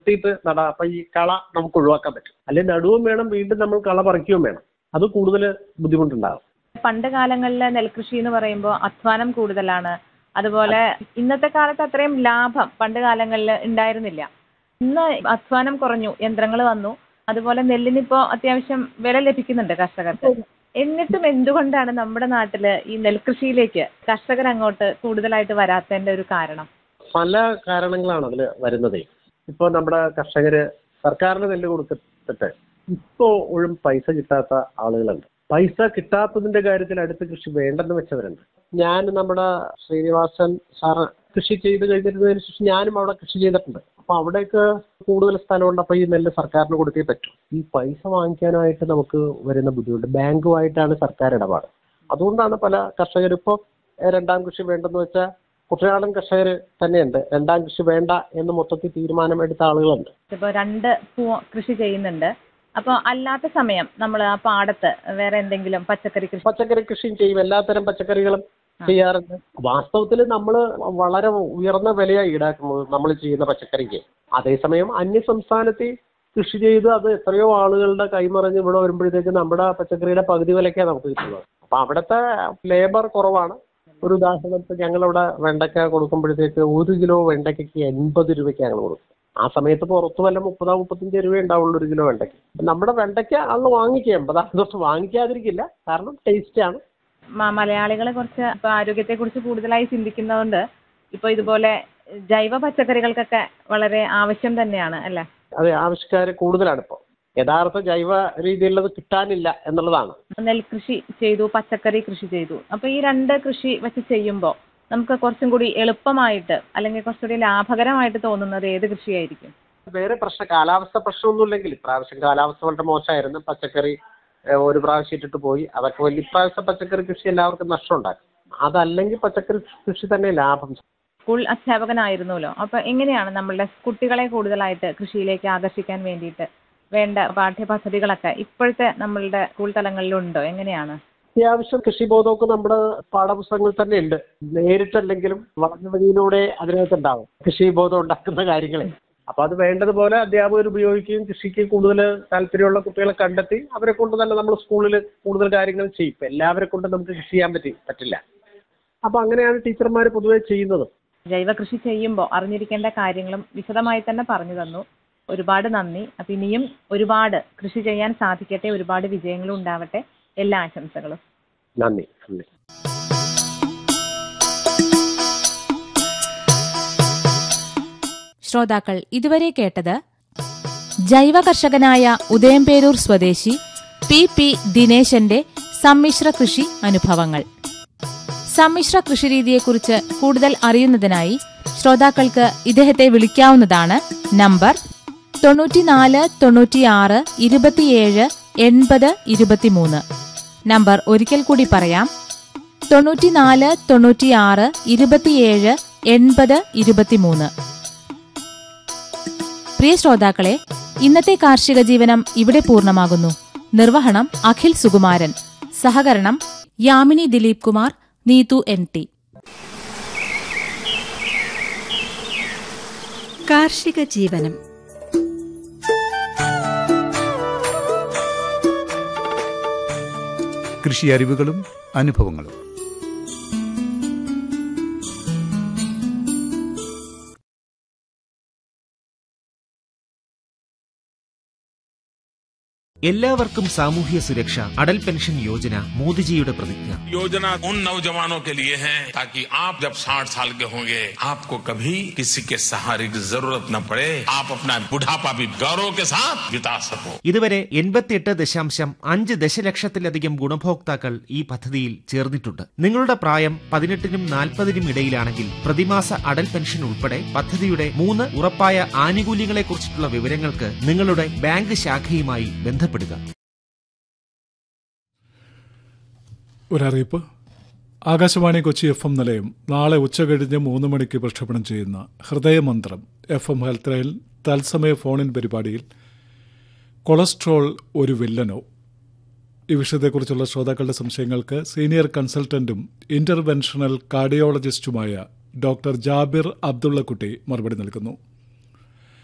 നിർത്തിയിട്ട് നടാം അപ്പൊ ഈ കള നമുക്ക് ഒഴിവാക്കാൻ പറ്റും അല്ലെങ്കിൽ നടുവും വേണം വീണ്ടും നമ്മൾ കള പറിക്കുകയും വേണം അത് കൂടുതൽ ബുദ്ധിമുട്ടുണ്ടാകും പണ്ട് കാലങ്ങളിലെ നെൽകൃഷി എന്ന് പറയുമ്പോൾ അധ്വാനം കൂടുതലാണ് അതുപോലെ ഇന്നത്തെ കാലത്ത് അത്രയും ലാഭം പണ്ട് കാലങ്ങളിൽ ഉണ്ടായിരുന്നില്ല ഇന്ന് അധ്വാനം കുറഞ്ഞു യന്ത്രങ്ങൾ വന്നു അതുപോലെ നെല്ലിനിപ്പോ അത്യാവശ്യം വില ലഭിക്കുന്നുണ്ട് കർഷകർക്ക് എന്നിട്ടും എന്തുകൊണ്ടാണ് നമ്മുടെ നാട്ടില് ഈ നെൽകൃഷിയിലേക്ക് കർഷകർ അങ്ങോട്ട് കൂടുതലായിട്ട് വരാത്തതിന്റെ ഒരു കാരണം പല കാരണങ്ങളാണ് അതിൽ വരുന്നത് ഇപ്പോൾ നമ്മുടെ കർഷകര് സർക്കാരിന് നെല്ല് കൊടുത്തിട്ട് ഇപ്പോഴും പൈസ കിട്ടാത്ത ആളുകളുണ്ട് പൈസ കിട്ടാത്തതിന്റെ കാര്യത്തിൽ അടുത്ത കൃഷി വേണ്ടെന്ന് വെച്ചവരുണ്ട് ഞാൻ നമ്മുടെ ശ്രീനിവാസൻ സാറ് കൃഷി ചെയ്ത് കഴിഞ്ഞിരുന്നതിന് ശേഷം ഞാനും അവിടെ കൃഷി ചെയ്തിട്ടുണ്ട് അപ്പൊ അവിടേക്ക് കൂടുതൽ സ്ഥലമുണ്ട് അപ്പൊ ഈ നെല്ല് സർക്കാരിന് കൊടുത്തേ പറ്റും ഈ പൈസ വാങ്ങിക്കാനായിട്ട് നമുക്ക് വരുന്ന ബുദ്ധിമുട്ട് ബാങ്കുമായിട്ടാണ് സർക്കാർ ഇടപാട് അതുകൊണ്ടാണ് പല കർഷകരും ഇപ്പോൾ രണ്ടാം കൃഷി വേണ്ടെന്ന് വെച്ചാൽ കുട്ടനാടൻ കർഷകർ തന്നെയുണ്ട് രണ്ടാം കൃഷി വേണ്ട എന്ന് മൊത്തത്തിൽ തീരുമാനമെടുത്ത ആളുകളുണ്ട് ഇപ്പൊ രണ്ട് പൂ കൃഷി ചെയ്യുന്നുണ്ട് അപ്പോൾ അല്ലാത്ത സമയം നമ്മൾ ആ പാടത്ത് വേറെ എന്തെങ്കിലും പച്ചക്കറി കൃഷി പച്ചക്കറി കൃഷിയും ചെയ്യും എല്ലാത്തരം പച്ചക്കറികളും ചെയ്യാറുണ്ട് വാസ്തവത്തിൽ നമ്മൾ വളരെ ഉയർന്ന വിലയാണ് ഈടാക്കുന്നത് നമ്മൾ ചെയ്യുന്ന പച്ചക്കറിക്ക് അതേസമയം അന്യ സംസ്ഥാനത്ത് കൃഷി ചെയ്ത് അത് എത്രയോ ആളുകളുടെ കൈമറിഞ്ഞ് ഇവിടെ വരുമ്പോഴത്തേക്ക് നമ്മുടെ പച്ചക്കറിയുടെ പകുതി വിലയ്ക്കാണ് നമുക്ക് കിട്ടുന്നത് അപ്പൊ അവിടുത്തെ ലേബർ കുറവാണ് ഒരു ഉദാഹരണത്തിന് ഞങ്ങളിവിടെ വെണ്ടയ്ക്ക കൊടുക്കുമ്പോഴത്തേക്ക് ഒരു കിലോ വെണ്ടയ്ക്കയ്ക്ക് എൺപത് രൂപയ്ക്ക് ഞങ്ങൾ കൊടുക്കും ആ സമയത്ത് പുറത്ത് വല്ല മുപ്പതോ മുപ്പത്തഞ്ച് രൂപ ഉണ്ടാവുള്ളൂ ഒരു കിലോ വെണ്ടയ്ക്ക് നമ്മുടെ വെണ്ടയ്ക്ക അന്ന് വാങ്ങിക്കുക എൺപതാം തൊട്ട് വാങ്ങിക്കാതിരിക്കില്ല കാരണം ടേസ്റ്റ് ആണ് മലയാളികൾ കുറച്ച് ഇപ്പൊ ആരോഗ്യത്തെ കുറിച്ച് കൂടുതലായി ചിന്തിക്കുന്നതുകൊണ്ട് ഇപ്പൊ ഇതുപോലെ ജൈവ പച്ചക്കറികൾക്കൊക്കെ വളരെ ആവശ്യം തന്നെയാണ് അല്ലെ അതെ ആവശ്യക്കാർ കൂടുതലാണ് ഇപ്പോൾ യഥാർത്ഥ ജൈവ രീതിയിലുള്ളത് കിട്ടാനില്ല എന്നുള്ളതാണ് നെൽകൃഷി ചെയ്തു പച്ചക്കറി കൃഷി ചെയ്തു അപ്പൊ ഈ രണ്ട് കൃഷി വെച്ച് ചെയ്യുമ്പോൾ നമുക്ക് കുറച്ചും കൂടി എളുപ്പമായിട്ട് അല്ലെങ്കിൽ കുറച്ചുകൂടി ലാഭകരമായിട്ട് തോന്നുന്നത് ഏത് കൃഷിയായിരിക്കും വേറെ പ്രശ്നം കാലാവസ്ഥ പ്രശ്നമൊന്നുമില്ലെങ്കിൽ ഇപ്രാവശ്യം കാലാവസ്ഥ വളരെ മോശമായിരുന്നു പച്ചക്കറി ഏഹ്, ഒരു പ്രാവശ്യം ഇട്ടിട്ട് പോയി അതൊക്കെ വലിയ ഇപ്രാവശ്യം പച്ചക്കറി കൃഷി എല്ലാവർക്കും നഷ്ടം ഉണ്ടാക്കും അതല്ലെങ്കിൽ പച്ചക്കറി കൃഷി തന്നെ ലാഭം സ്കൂൾ അധ്യാപകനായിരുന്നല്ലോ അപ്പൊ എങ്ങനെയാണ് നമ്മളുടെ കുട്ടികളെ കൂടുതലായിട്ട് കൃഷിയിലേക്ക് ആകർഷിക്കാൻ വേണ്ടിയിട്ട് വേണ്ട പാഠ്യപദ്ധതികളൊക്കെ ഇപ്പോഴത്തെ നമ്മളുടെ സ്കൂൾ തലങ്ങളിലുണ്ടോ എങ്ങനെയാണ് അത്യാവശ്യം കൃഷിബോധമൊക്കെ നമ്മുടെ പാഠപുസ്തകങ്ങളിൽ തന്നെ ഉണ്ട് നേരിട്ടല്ലെങ്കിലും വളഞ്ഞ വഴിയിലൂടെ അതിനകത്ത് ഉണ്ടാവും കൃഷിബോധം ഉണ്ടാക്കുന്ന കാര്യങ്ങളെ അപ്പൊ അത് വേണ്ടതുപോലെ അധ്യാപകർ ഉപയോഗിക്കുകയും കൃഷിക്ക് കൂടുതൽ താല്പര്യമുള്ള കുട്ടികളെ കണ്ടെത്തി അവരെ കൊണ്ട് തന്നെ നമ്മൾ സ്കൂളിൽ കൂടുതൽ കാര്യങ്ങൾ ചെയ്യും ഇപ്പൊ എല്ലാവരെ കൊണ്ട് നമുക്ക് കൃഷി ചെയ്യാൻ പറ്റി പറ്റില്ല അപ്പൊ അങ്ങനെയാണ് ടീച്ചർമാർ പൊതുവെ ചെയ്യുന്നത് ജൈവ കൃഷി ചെയ്യുമ്പോൾ അറിഞ്ഞിരിക്കേണ്ട കാര്യങ്ങളും വിശദമായി തന്നെ പറഞ്ഞു തന്നു ഒരുപാട് നന്ദി അപ്പൊ ഇനിയും ഒരുപാട് കൃഷി ചെയ്യാൻ സാധിക്കട്ടെ ഒരുപാട് വിജയങ്ങളും ഉണ്ടാവട്ടെ എല്ലാ ആശംസകളും നന്ദി നന്ദി ശ്രോതാക്കൾ ഇതുവരെ കേട്ടത് ജൈവ കർഷകനായ ഉദയംപേരൂർ സ്വദേശി പി പി ദിനേശന്റെ സമ്മിശ്ര കൃഷി അനുഭവങ്ങൾ സമ്മിശ്ര കൃഷിരീതിയെക്കുറിച്ച് കൂടുതൽ അറിയുന്നതിനായി ശ്രോതാക്കൾക്ക് ഇദ്ദേഹത്തെ വിളിക്കാവുന്നതാണ് നമ്പർ തൊണ്ണൂറ്റിനാല് തൊണ്ണൂറ്റിയാറ് ഇരുപത്തിയേഴ് എൺപത് ഇരുപത്തിമൂന്ന് നമ്പർ ഒരിക്കൽ കൂടി പറയാം തൊണ്ണൂറ്റിനാല് തൊണ്ണൂറ്റിയാറ് ഇരുപത്തിയേഴ് എൺപത് ഇരുപത്തിമൂന്ന് പ്രിയ ശ്രോതാക്കളെ ഇന്നത്തെ കാർഷിക ജീവനം ഇവിടെ പൂർണ്ണമാകുന്നു നിർവഹണം അഖിൽ സുകുമാരൻ സഹകരണം യാമിനി ദിലീപ് കുമാർ നീതു എൻ ടി കാർഷിക ജീവനം കൃഷി അറിവുകളും അനുഭവങ്ങളും എല്ലാവർക്കും സാമൂഹ്യ സുരക്ഷ അടൽ പെൻഷൻ യോജന മോദിജിയുടെ പ്രതിജ്ഞ योजना उन नौजवानों के लिए है ताकि आप जब 60 साल के होंगे आपको कभी किसी के सहारे की जरूरत न पड़े आप अपना बुढ़ापा भी गौरव के साथ बिता सको ഇതുവരെ എൺപത്തിയെട്ട് ദശാംശം അഞ്ച് ദശലക്ഷത്തിലധികം ഗുണഭോക്താക്കൾ ഈ പദ്ധതിയിൽ ചേർന്നിട്ടുണ്ട് നിങ്ങളുടെ പ്രായം പതിനെട്ടിനും നാൽപ്പതിനും ഇടയിലാണെങ്കിൽ പ്രതിമാസ അടൽ പെൻഷൻ ഉൾപ്പെടെ പദ്ധതിയുടെ മൂന്ന് ഉറപ്പായ ആനുകൂല്യങ്ങളെക്കുറിച്ചിട്ടുള്ള വിവരങ്ങൾക്ക് നിങ്ങളുടെ ബാങ്ക് ശാഖയുമായി ബന്ധപ്പെടുക ഒരറിയിപ്പ് ആകാശവാണി കൊച്ചി എഫ് എം നിലയം നാളെ ഉച്ചകഴിഞ്ഞ് മൂന്ന് മണിക്ക് പ്രക്ഷേപണം ചെയ്യുന്ന Hridayamanthram F M health line തത്സമയ ഫോണിൻ പരിപാടിയിൽ കൊളസ്ട്രോൾ ഒരു വില്ലനോ ഈ വിഷയത്തെക്കുറിച്ചുള്ള ശ്രോതാക്കളുടെ സംശയങ്ങൾക്ക് സീനിയർ കൺസൾട്ടന്റും ഇന്റർവെൻഷണൽ കാർഡിയോളജിസ്റ്റുമായ ഡോക്ടർ ജാബിർ അബ്ദുള്ളക്കുട്ടി മറുപടി നൽകുന്നു